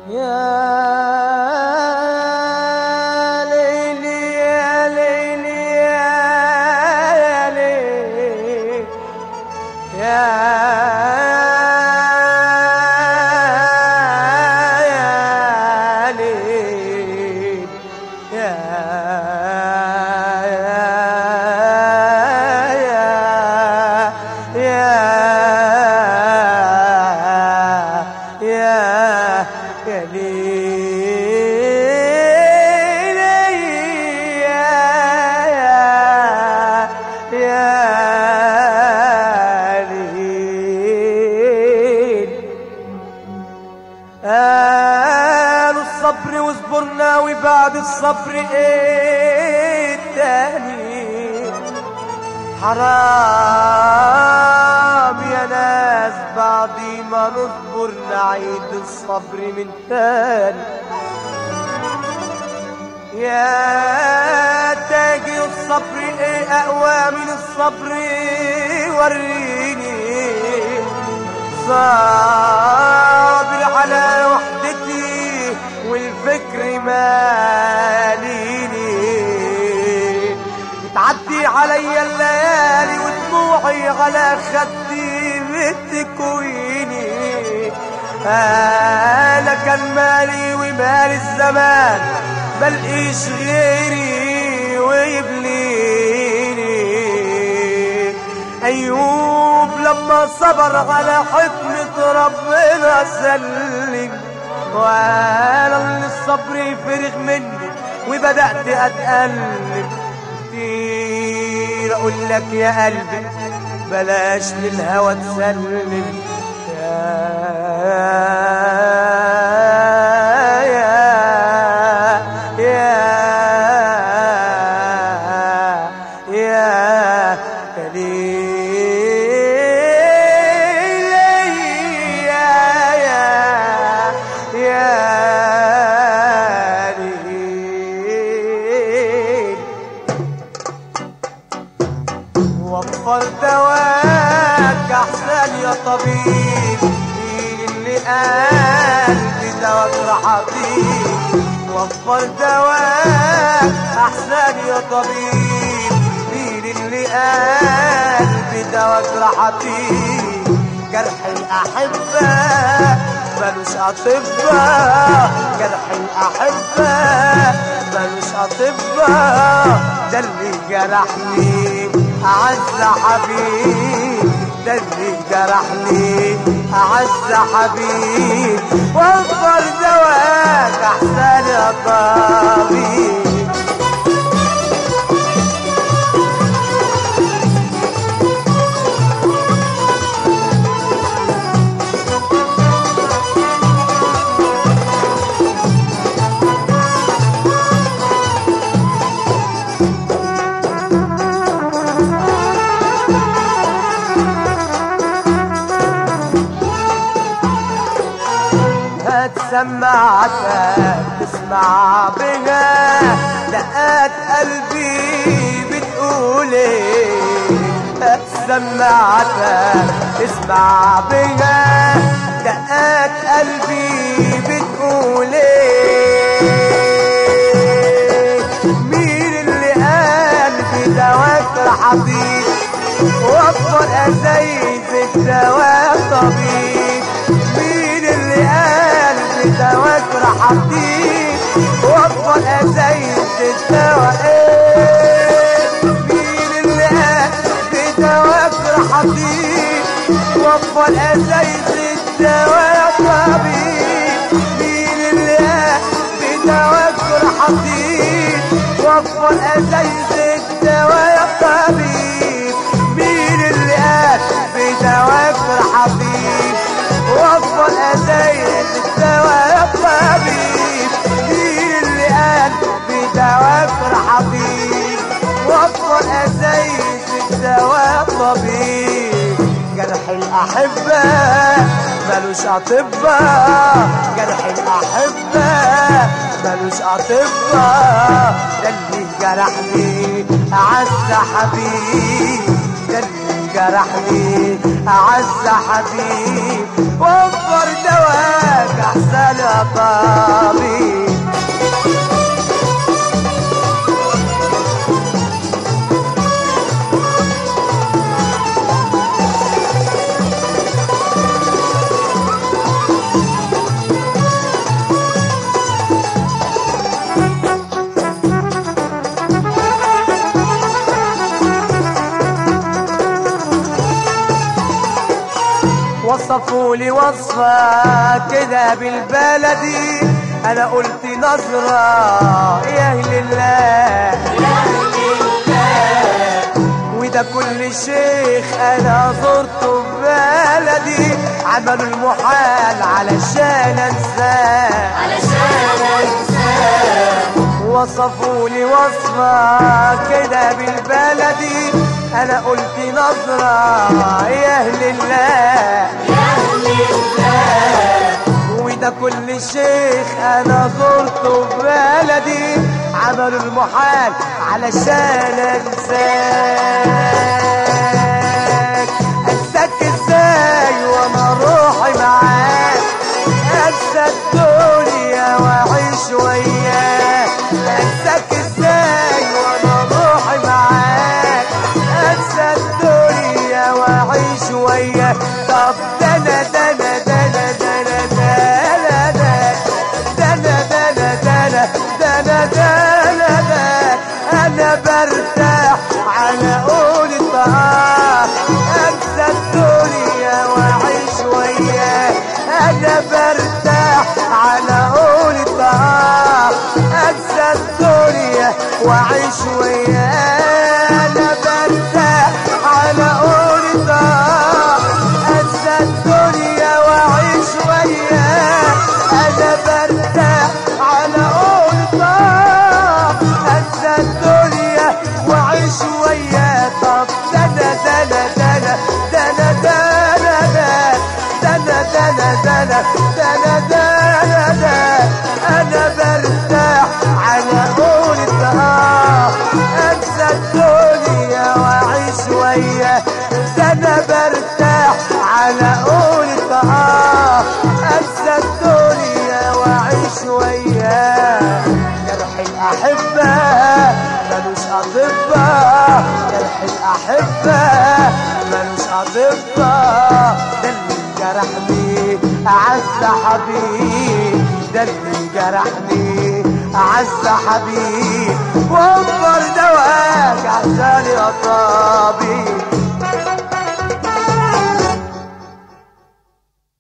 يا ليلي يا ليلي يا ليلي يا يا ليل يا يا يا يا يا ليل يا يا ليل قالوا الصبر واصبرنا وبعد الصبر ايه تاني حرام يا ناس بعد ما نصبر نعيد الصبر من تاني يا تاجي الصبر ايه اقوى من الصبر وريني صابر على وحدتي والفكر ماليني بتعدي عليا الليالي ودموعي على خدي بتكويني انا كان مالي ومال الزمان ملقيش غيري ويبليني ايوب لما صبر على حكمة ربنا سلم وانا اللي الصبر فرغ مني وبدأت اتألم كتير اقول لك يا قلبي بلاش للهوى تسلم يا يا يا يا ليل يا يا يا ليل وفر دواك احسن يا طبيب مين اللي قال بدواك رحطيب وفر دواك احسن يا طبيب مين اللي قال بدواك رحطيب جرح الاحبه ملوش اطباء جرح الاحبه ملوش اطباء ده اللي جرحني اعز حبيب ده اللي جرحني اعز حبيب وفر دواك احسن يا طبيب هات سماعتك تسمع بها دقات قلبي بتقول ايه هات سماعتك تسمع بها دقات قلبي بتقول ايه مين اللي قال بدواك الحبيب وفر ازايز الدواء طبيب مين اللي قال بدواك حبيب وفر ازايز الدواء ايه مين اللي قال بدواك حبيب وفر ازايز الدواء طبيب مين اللي قال بدواك حبيب وفر ازايز الدواء طبيب مين اللي قال بدواك حبيب وفر ازايز الدواء طبيب مين اللي قال بدواك حبيب وفر ازايز الدواء طبيب جرح الاحبه ملوش اطباء جرح الاحبه ملوش اطباء ده اللي جرحني اعز حبيب ده اللي جرحني أعز حبيب وفر دواك أحسن يا طبيب وصفوا لي وصفة كده بالبلدي انا قلت نظرة يا اهل الله وده كل شيخ انا زرته في بلدي عملوا المحال علشان انساه وصفوا لي وصفة كده بالبلدي انا قلت نظرة يا اهل الله وده كل شيخ انا زرته في بلدي عملوا المحال علشان انساك انساك ازاي وانا روحي معاك انسى الدنيا واعيش وياك انساك ازاي وانا روحي معاك انسى الدنيا واعيش وياك طب ده انا ده انا ده انا ده انا ده انا ده انا ده انا ده انا ده انا ده انا ده انا برتاح على قول الطهار انسى الدنيا واعيش وياك انا برتاح على قول الطهار انسى الدنيا واعيش وياك انا برتاح على قول الطهار انسى الدنيا واعيش وياك انا برتاح على قول الطهار انسى الدنيا واعيش وياك طب دنا دنا دنا دنا دنا دنا دنا دنا دنا دنا انا برتاح على قول الطهار انسى الدنيا واعيش وياك انا برتاح على قول الطهار انسى الدنيا واعيش وياك جرح الاحبه ملوش اطباء جرح الاحبه ملوش اطباء ده اللي جرحني اعز حبيب ده اللي جرحني اعز حبيب وفر دواك عشان يا طبيب